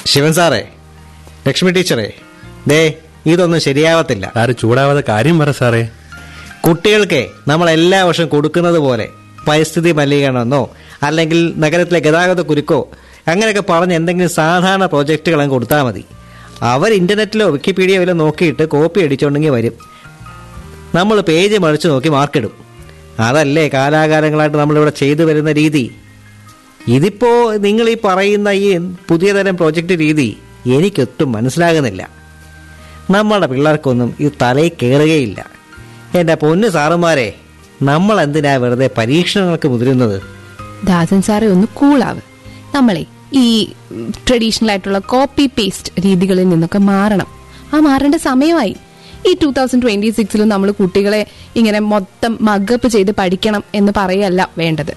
ശിവൻ സാറേ ലക്ഷ്മി ടീച്ചറേ ദേ ഇതൊന്നും ശരിയാവത്തില്ല സാറ് ചൂടാവാതെ കാര്യം പറ സാറേ കുട്ടികൾക്ക് നമ്മൾ എല്ലാ വർഷവും കൊടുക്കുന്നത് പോലെ പരിസ്ഥിതി മലിനീകരണമെന്നോ അല്ലെങ്കിൽ നഗരത്തിലെ ഗതാഗത കുരുക്കോ അങ്ങനെയൊക്കെ പറഞ്ഞ് എന്തെങ്കിലും സാധാരണ പ്രോജക്റ്റുകൾ അങ്ങ് കൊടുത്താൽ മതി അവർ ഇന്റർനെറ്റിലോ വിക്കിപീഡിയയിലോ നോക്കിയിട്ട് കോപ്പി അടിച്ചുകൊണ്ടെങ്കിൽ വരും നമ്മൾ പേജ് മറിച്ച് നോക്കി മാർക്കിടും അതല്ലേ കാലാകാലങ്ങളായിട്ട് നമ്മളിവിടെ ചെയ്തു വരുന്ന രീതി ഇതിപ്പോ നിങ്ങൾ ഈ പറയുന്ന ഈ പുതിയ തരം പ്രോജക്റ്റ് രീതി എനിക്കൊട്ടും മനസ്സിലാകുന്നില്ല നമ്മുടെ പിള്ളേർക്കൊന്നും ഇത് തലയിൽ കയറുകയില്ല എൻ്റെ പൊന്നു സാറുമാരെ നമ്മൾ എന്തിനാ വെറുതെ പരീക്ഷണങ്ങൾക്ക് മുതിരുന്നത് ദാസൻ സാറെ ഒന്ന് കൂളാവ് നമ്മളെ ഈ ട്രഡീഷണൽ ആയിട്ടുള്ള കോപ്പി പേസ്റ്റ് രീതികളിൽ നിന്നൊക്കെ മാറണം ആ മാറേണ്ട സമയമായി ഈ ടൂ തൗസൻഡ് ട്വന്റി സിക്സിലും നമ്മൾ കുട്ടികളെ ഇങ്ങനെ മൊത്തം മഗപ്പ് ചെയ്ത് പഠിക്കണം എന്ന് പറയല്ല വേണ്ടത്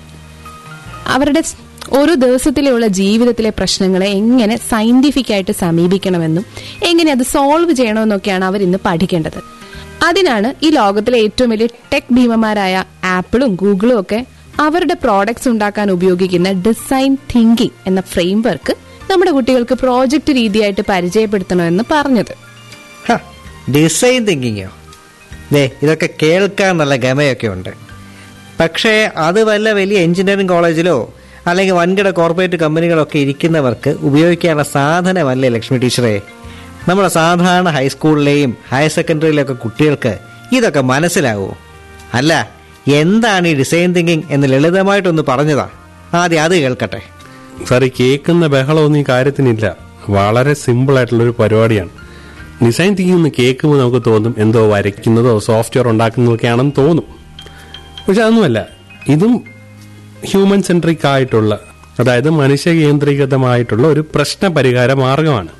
അവരുടെ സ് ഓരോ ദിവസത്തിലുള്ള ജീവിതത്തിലെ പ്രശ്നങ്ങളെ എങ്ങനെ സയന്റിഫിക് ആയിട്ട് സമീപിക്കണമെന്നും എങ്ങനെ അത് സോൾവ് ചെയ്യണമെന്നൊക്കെയാണ് അവർ ഇന്ന് പഠിക്കേണ്ടത് അതിനാണ് ഈ ലോകത്തിലെ ഏറ്റവും വലിയ ടെക് ഭീമന്മാരായ ആപ്പിളും ഗൂഗിളും ഒക്കെ അവരുടെ പ്രോഡക്ട്സ് ഉണ്ടാക്കാൻ ഉപയോഗിക്കുന്ന ഡിസൈൻ തിങ്കിങ് എന്ന ഫ്രെയിംവർക്ക് നമ്മുടെ കുട്ടികൾക്ക് പ്രോജക്റ്റ് രീതിയായിട്ട് പരിചയപ്പെടുത്തണമെന്ന് പറഞ്ഞത് ഹ, ഡിസൈൻ തിങ്കിങ്ങോ ദേ ഇതൊക്കെ കേൾക്കാൻ നല്ല ഗമയൊക്കെ ഉണ്ട് പക്ഷേ അത് വല്ല വലിയ എഞ്ചിനീയറിംഗ് കോളേജിലോ അല്ലെങ്കിൽ വൻകിട കോർപ്പറേറ്റ് കമ്പനികളൊക്കെ ഇരിക്കുന്നവർക്ക് ഉപയോഗിക്കാനുള്ള സാധനമല്ലേ ലക്ഷ്മി ടീച്ചറെ നമ്മുടെ സാധാരണ ഹൈസ്കൂളിലെയും ഹയർ സെക്കൻഡറിയിലൊക്കെ കുട്ടികൾക്ക് ഇതൊക്കെ മനസ്സിലാവുമോ അല്ല എന്താണ് ഈ ഡിസൈൻ തിങ്കിങ് എന്ന് ലളിതമായിട്ടൊന്ന് പറഞ്ഞതാ ആദ്യം അത് കേൾക്കട്ടെ സാർ ഈ കേൾക്കുന്ന ബഹളമൊന്നും ഈ കാര്യത്തിനില്ല വളരെ സിമ്പിൾ ആയിട്ടുള്ള ഒരു പരിപാടിയാണ് ഡിസൈൻ തിങ്കിങ് എന്ന് കേൾക്കുമ്പോൾ നമുക്ക് തോന്നും എന്തോ വരയ്ക്കുന്നതോ സോഫ്റ്റ്വെയർ ഉണ്ടാക്കുന്നതൊക്കെയാണെന്ന് തോന്നും പക്ഷെ അതൊന്നുമല്ല ഇതും ഹ്യൂമൻ സെൻട്രിക് ആയിട്ടുള്ള അതായത് മനുഷ്യ കേന്ദ്രീകൃതമായിട്ടുള്ള ഒരു പ്രശ്ന പരിഹാര മാർഗമാണ്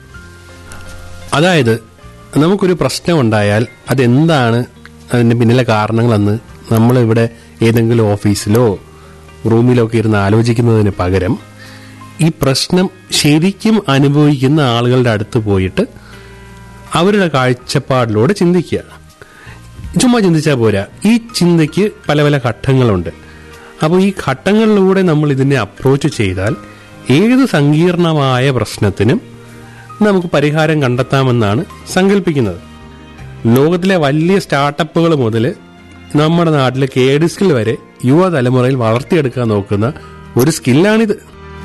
അതായത് നമുക്കൊരു പ്രശ്നം ഉണ്ടായാൽ അതെന്താണ് അതിന്റെ പിന്നിലെ കാരണങ്ങളെന്ന് നമ്മളിവിടെ ഏതെങ്കിലും ഓഫീസിലോ റൂമിലോ ഒക്കെ ഇരുന്ന് ആലോചിക്കുന്നതിന് പകരം ഈ പ്രശ്നം ശരിക്കും അനുഭവിക്കുന്ന ആളുകളുടെ അടുത്ത് പോയിട്ട് അവരുടെ കാഴ്ചപ്പാടിലൂടെ ചിന്തിക്കുക ചുമ്മാ ചിന്തിച്ചാൽ പോരാ ഈ ചിന്തയ്ക്ക് പല പല ഘട്ടങ്ങളുണ്ട് അപ്പോൾ ഈ ഘട്ടങ്ങളിലൂടെ നമ്മൾ ഇതിനെ അപ്രോച്ച് ചെയ്താൽ ഏത് സങ്കീർണമായ പ്രശ്നത്തിനും നമുക്ക് പരിഹാരം കണ്ടെത്താമെന്നാണ് സങ്കല്പിക്കുന്നത് ലോകത്തിലെ വലിയ സ്റ്റാർട്ടപ്പുകൾ മുതൽ നമ്മുടെ നാട്ടിലെ കേഡ് സ്കിൽ വരെ യുവതലമുറയിൽ വളർത്തിയെടുക്കാൻ നോക്കുന്ന ഒരു സ്കില്ലാണിത്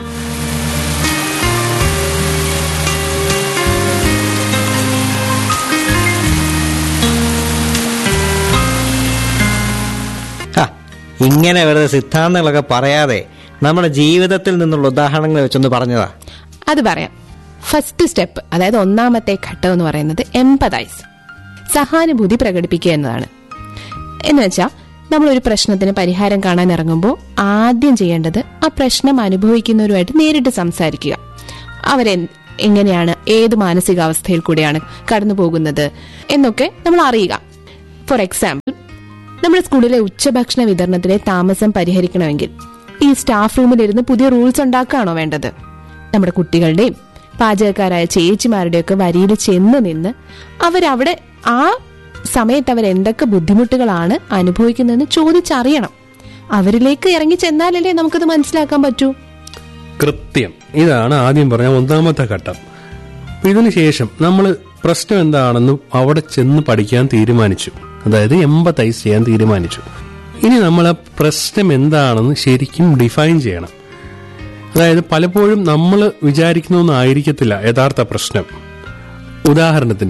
ഹ, ഇങ്ങനെ വെറുതെ സിദ്ധാന്തങ്ങളൊക്കെ പറയാതെ നമ്മുടെ ജീവിതത്തിൽ നിന്നുള്ള ഉദാഹരണങ്ങൾ വെച്ചൊന്ന് പറഞ്ഞതാ അത് പറയാം ഫസ്റ്റ് സ്റ്റെപ്പ് അതായത് ഒന്നാമത്തെ ഘട്ടം എന്ന് പറയുന്നത് എംപതൈസ് സഹാനുഭൂതി പ്രകടിപ്പിക്കുക എന്നതാണ് എന്ന് വെച്ചാൽ നമ്മൾ ഒരു പ്രശ്നത്തിന് പരിഹാരം കാണാൻ ഇറങ്ങുമ്പോൾ ആദ്യം ചെയ്യേണ്ടത് ആ പ്രശ്നം അനുഭവിക്കുന്നവരുമായിട്ട് നേരിട്ട് സംസാരിക്കുക അവരെ എങ്ങനെയാണ് ഏത് മാനസികാവസ്ഥയിൽ കൂടെയാണ് കടന്നു പോകുന്നത് എന്നൊക്കെ നമ്മൾ അറിയുക ഫോർ എക്സാമ്പിൾ നമ്മുടെ സ്കൂളിലെ ഉച്ചഭക്ഷണ വിതരണത്തിലെ താമസം പരിഹരിക്കണമെങ്കിൽ ഈ സ്റ്റാഫ് റൂമിലിരുന്ന് പുതിയ റൂൾസ് ഉണ്ടാക്കുകയാണോ വേണ്ടത് നമ്മുടെ കുട്ടികളുടെയും പാചകക്കാരായ ചേച്ചിമാരുടെയൊക്കെ വരിയിൽ ചെന്ന് നിന്ന് അവരവിടെ ആ സമയത്ത് അവർ എന്തൊക്കെ ബുദ്ധിമുട്ടുകളാണ് അനുഭവിക്കുന്നതെന്ന് ചോദിച്ചറിയണം അവരിലേക്ക് ഇറങ്ങി ചെന്നാലല്ലേ നമുക്കത് മനസ്സിലാക്കാൻ പറ്റൂ കൃത്യം ഇതാണ് ആദ്യം പറഞ്ഞ ഒന്നാമത്തെ ഘട്ടം അപ്പൊ ഇതിനുശേഷം നമ്മൾ പ്രശ്നം എന്താണെന്ന് അവിടെ ചെന്ന് പഠിക്കാൻ തീരുമാനിച്ചു അതായത് എമ്പത്തൈസ് ചെയ്യാൻ തീരുമാനിച്ചു ഇനി നമ്മൾ ആ പ്രശ്നം എന്താണെന്ന് ശരിക്കും ഡിഫൈൻ ചെയ്യണം അതായത് പലപ്പോഴും നമ്മൾ വിചാരിക്കുന്നൊന്നും ആയിരിക്കത്തില്ല യഥാർത്ഥ പ്രശ്നം ഉദാഹരണത്തിന്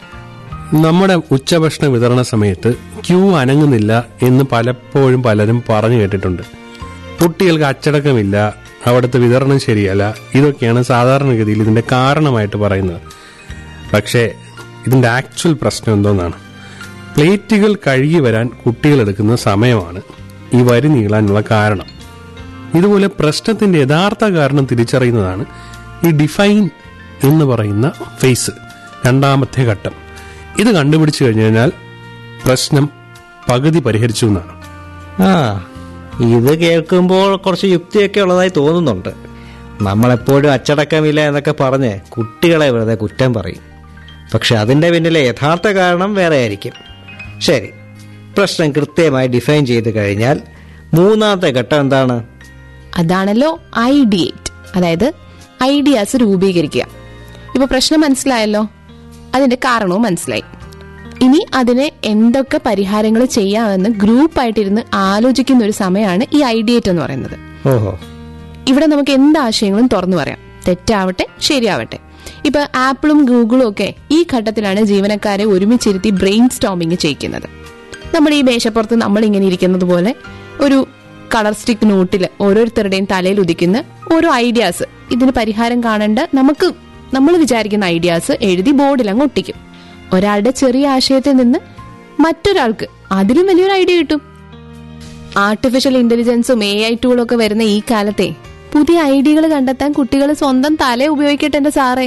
നമ്മുടെ ഉച്ചഭക്ഷണ വിതരണ സമയത്ത് ക്യൂ അനങ്ങുന്നില്ല എന്ന് പലപ്പോഴും പലരും പറഞ്ഞു കേട്ടിട്ടുണ്ട് കുട്ടികൾക്ക് അച്ചടക്കമില്ല അവിടുത്തെ വിതരണം ശരിയല്ല ഇതൊക്കെയാണ് സാധാരണഗതിയിൽ ഇതിന്റെ കാരണമായിട്ട് പറയുന്നത് പക്ഷേ ഇതിന്റെ ആക്ച്വൽ പ്രശ്നം എന്തോന്നാണ് പ്ലേറ്റുകൾ കഴുകി വരാൻ കുട്ടികൾ എടുക്കുന്ന സമയമാണ് ഈ വരി നീളാനുള്ള കാരണം ഇതുപോലെ പ്രശ്നത്തിന്റെ യഥാർത്ഥ കാരണം തിരിച്ചറിയുന്നതാണ് ഈ ഡിഫൈൻ എന്ന് പറയുന്ന ഫേസ് രണ്ടാമത്തെ ഘട്ടം ഇത് കണ്ടുപിടിച്ചു കഴിഞ്ഞു കഴിഞ്ഞാൽ പ്രശ്നം പകുതി പരിഹരിച്ചു എന്നാണ് ആ ഇത് കേൾക്കുമ്പോൾ കുറച്ച് യുക്തിയൊക്കെ ഉള്ളതായി തോന്നുന്നുണ്ട് നമ്മളെപ്പോഴും അച്ചടക്കമില്ല എന്നൊക്കെ പറഞ്ഞ് കുട്ടികളെ വെറുതെ കുറ്റം പറയും പക്ഷെ അതിൻ്റെ പിന്നിലെ യഥാർത്ഥ കാരണം വേറെ ആയിരിക്കും ശരി പ്രശ്നം കൃത്യമായി ഡിഫൈൻ ചെയ്ത് കഴിഞ്ഞാൽ മൂന്നാമത്തെ ഘട്ടം എന്താണ് അതാണല്ലോ ഐഡിയേറ്റ് അതായത് ഐഡിയാസ് രൂപീകരിക്കുക ഇപ്പൊ പ്രശ്നം മനസ്സിലായല്ലോ അതിന്റെ കാരണവും മനസ്സിലായി ഇനി അതിന് എന്തൊക്കെ പരിഹാരങ്ങൾ ചെയ്യാമെന്ന് ഗ്രൂപ്പായിട്ടിരുന്ന് ആലോചിക്കുന്ന ഒരു സമയമാണ് ഈ ഐഡിയേറ്റ് എന്ന് പറയുന്നത് ഓഹോ ഇവിടെ നമുക്ക് എന്ത് ആശയങ്ങളും തുറന്നു പറയാം തെറ്റാവട്ടെ ശരിയാവട്ടെ ഇപ്പൊ ആപ്പിളും ഗൂഗിളും ഒക്കെ ഈ ഘട്ടത്തിലാണ് ജീവനക്കാരെ ഒരുമിച്ചിരുത്തി ബ്രെയിൻ സ്റ്റോമിങ് ചെയ്യിക്കുന്നത് നമ്മൾ ഈ മേശപ്പുറത്ത് നമ്മൾ ഇങ്ങനെ ഇരിക്കുന്നത് പോലെ ഒരു കളർ സ്റ്റിക്ക് നോട്ടിൽ ഓരോരുത്തരുടെയും തലയിൽ ഉദിക്കുന്ന ഓരോ ഐഡിയാസ് ഇതിന് പരിഹാരം കാണേണ്ട നമുക്ക് നമ്മൾ വിചാരിക്കുന്ന ഐഡിയാസ് എഴുതി ബോർഡിൽ അങ്ങ് ഒട്ടിക്കും ഒരാളുടെ ചെറിയ ആശയത്തിൽ നിന്ന് മറ്റൊരാൾക്ക് അതിലും വലിയൊരു ഐഡിയ കിട്ടും ആർട്ടിഫിഷ്യൽ ഇന്റലിജൻസും എ ഐ ടൂളും ഒക്കെ വരുന്ന ഈ കാലത്തെ പുതിയ ഐഡിയകൾ കണ്ടെത്താൻ കുട്ടികൾ സ്വന്തം തല ഉപയോഗിക്കട്ടെ എന്റെ സാറേ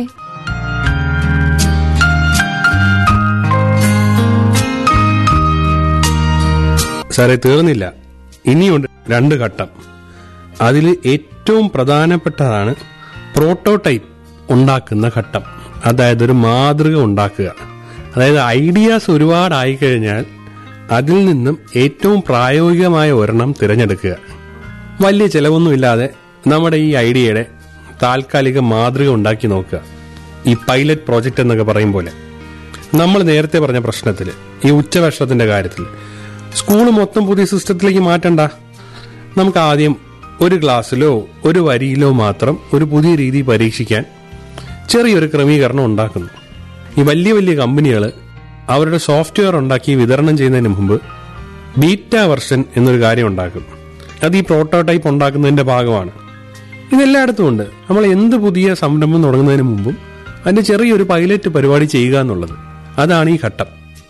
സാറേ തീർന്നില്ല ഇനിയുണ്ട് രണ്ട് ഘട്ടം അതിൽ ഏറ്റവും പ്രധാനപ്പെട്ടതാണ് പ്രോട്ടോടൈപ്പ് ഉണ്ടാക്കുന്ന ഘട്ടം അതായത് ഒരു മാതൃക ഉണ്ടാക്കുക അതായത് ഐഡിയാസ് ഒരുപാടായി കഴിഞ്ഞാൽ അതിൽ നിന്നും ഏറ്റവും പ്രായോഗികമായ ഒരെണ്ണം തിരഞ്ഞെടുക്കുക വലിയ ചിലവൊന്നുമില്ലാതെ നമ്മുടെ ഈ ഐഡിയയുടെ താൽക്കാലിക മാതൃക ഉണ്ടാക്കി നോക്കുക ഈ പൈലറ്റ് പ്രോജക്റ്റ് എന്നൊക്കെ പറയും പോലെ നമ്മൾ നേരത്തെ പറഞ്ഞ പ്രശ്നത്തിൽ ഈ ഉച്ചഭക്ഷണത്തിന്റെ കാര്യത്തിൽ സ്കൂൾ മൊത്തം പുതിയ സിസ്റ്റത്തിലേക്ക് മാറ്റണ്ട നമുക്ക് ആദ്യം ഒരു ക്ലാസ്സിലോ ഒരു വരിയിലോ മാത്രം ഒരു പുതിയ രീതി പരീക്ഷിക്കാൻ ചെറിയൊരു ക്രമീകരണം ഉണ്ടാക്കുന്നു ഈ വലിയ വലിയ കമ്പനികൾ അവരുടെ സോഫ്റ്റ്വെയർ ഉണ്ടാക്കി വിതരണം ചെയ്യുന്നതിന് മുമ്പ് ബീറ്റ വെർഷൻ എന്നൊരു കാര്യം ഉണ്ടാക്കും അത് ഈ പ്രോട്ടോടൈപ്പ് ഉണ്ടാക്കുന്നതിന്റെ ഭാഗമാണ് ഇതെല്ലായിടത്തും ഉണ്ട് നമ്മൾ എന്ത് പുതിയ സംരംഭം തുടങ്ങുന്നതിന് മുമ്പും അതിന്റെ ചെറിയൊരു പൈലറ്റ് പരിപാടി ചെയ്യുക എന്നുള്ളത് അതാണ് ഈ ഘട്ടം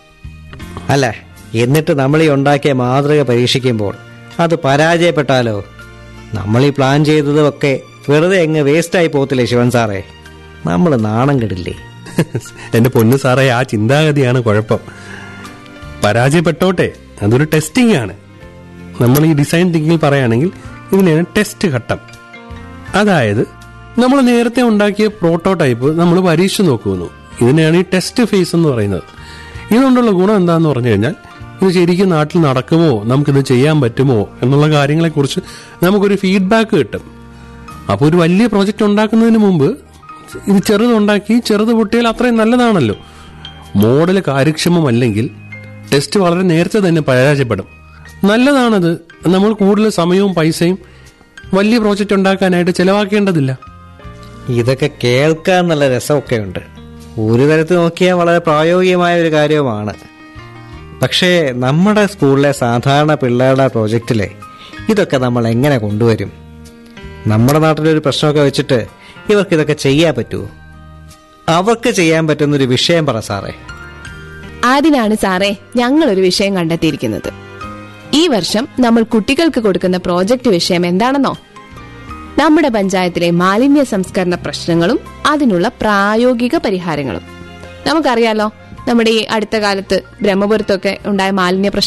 അല്ല എന്നിട്ട് നമ്മൾ ഈ ഉണ്ടാക്കിയ മാതൃക പരീക്ഷിക്കുമ്പോൾ അത് പരാജയപ്പെട്ടാലോ നമ്മൾ ഈ പ്ലാൻ ചെയ്തതൊക്കെ വെറുതെ അങ്ങ് വേസ്റ്റായി പോകത്തില്ലേ ശിവൻ സാറേ നമ്മൾ നാണം കെടില്ലേ എന്റെ പൊന്നു സാറേ ആ ചിന്താഗതിയാണ് കുഴപ്പം പരാജയപ്പെട്ടോട്ടെ അതൊരു ടെസ്റ്റിംഗ് ആണ് നമ്മൾ ഈ ഡിസൈൻ തിങ്കിങ്ങിൽ പറയുകയാണെങ്കിൽ ഇതിനെയാണ് ടെസ്റ്റ് ഘട്ടം അതായത് നമ്മൾ നേരത്തെ ഉണ്ടാക്കിയ പ്രോട്ടോടൈപ്പ് നമ്മൾ പരീക്ഷിച്ച് നോക്കുന്നു ഇതിനെയാണ് ഈ ടെസ്റ്റ് ഫേസ് എന്ന് പറയുന്നത് ഇതുകൊണ്ടുള്ള ഗുണം എന്താന്ന് പറഞ്ഞു കഴിഞ്ഞാൽ ഇത് ശരിക്കും നാട്ടിൽ നടക്കുമോ നമുക്കിത് ചെയ്യാൻ പറ്റുമോ എന്നുള്ള കാര്യങ്ങളെക്കുറിച്ച് നമുക്കൊരു ഫീഡ്ബാക്ക് കിട്ടും അപ്പോൾ ഒരു വലിയ പ്രോജക്റ്റ് ഉണ്ടാക്കുന്നതിന് മുമ്പ് ഇത് ചെറുതുണ്ടാക്കി ചെറുത് പൊട്ടിയാൽ അത്രയും നല്ലതാണല്ലോ മോഡൽ കാര്യക്ഷമമല്ലെങ്കിൽ ടെസ്റ്റ് വളരെ നേരത്തെ തന്നെ പരാജയപ്പെടും നല്ലതാണത് നമ്മൾ കൂടുതൽ സമയവും പൈസയും വലിയ പ്രോജക്റ്റ് ഉണ്ടാക്കാനായിട്ട് ചെലവാക്കേണ്ടതില്ല ഇതൊക്കെ കേൾക്കാൻ നല്ല രസമൊക്കെ ഉണ്ട് ഒരു തരത്തിൽ നോക്കിയാൽ വളരെ പ്രായോഗികമായ ഒരു കാര്യവുമാണ് പക്ഷേ നമ്മുടെ സ്കൂളിലെ സാധാരണ പിള്ളേരുടെ പ്രോജക്റ്റിലെ ഇതൊക്കെ നമ്മൾ എങ്ങനെ കൊണ്ടുവരും നമ്മുടെ നാട്ടിലൊരു പ്രശ്നമൊക്കെ വെച്ചിട്ട് ഇവർക്ക് ഇതൊക്കെ ചെയ്യാൻ പറ്റുമോ അവർക്ക് ചെയ്യാൻ പറ്റുന്നൊരു വിഷയം പറ സാറേ അതിനാണ് സാറേ ഞങ്ങൾ ഒരു വിഷയം കണ്ടെത്തിയിരിക്കുന്നത് ഈ വർഷം നമ്മൾ കുട്ടികൾക്ക് കൊടുക്കുന്ന പ്രോജക്റ്റ് വിഷയം എന്താണെന്നോ നമ്മുടെ പഞ്ചായത്തിലെ മാലിന്യ സംസ്കരണ പ്രശ്നങ്ങളും അതിനുള്ള പ്രായോഗിക പരിഹാരങ്ങളും നമുക്കറിയാലോ നമ്മുടെ ഈ അടുത്ത കാലത്ത് ബ്രഹ്മപുരത്തൊക്കെ ഉണ്ടായ മാലിന്യ പ്രശ്നം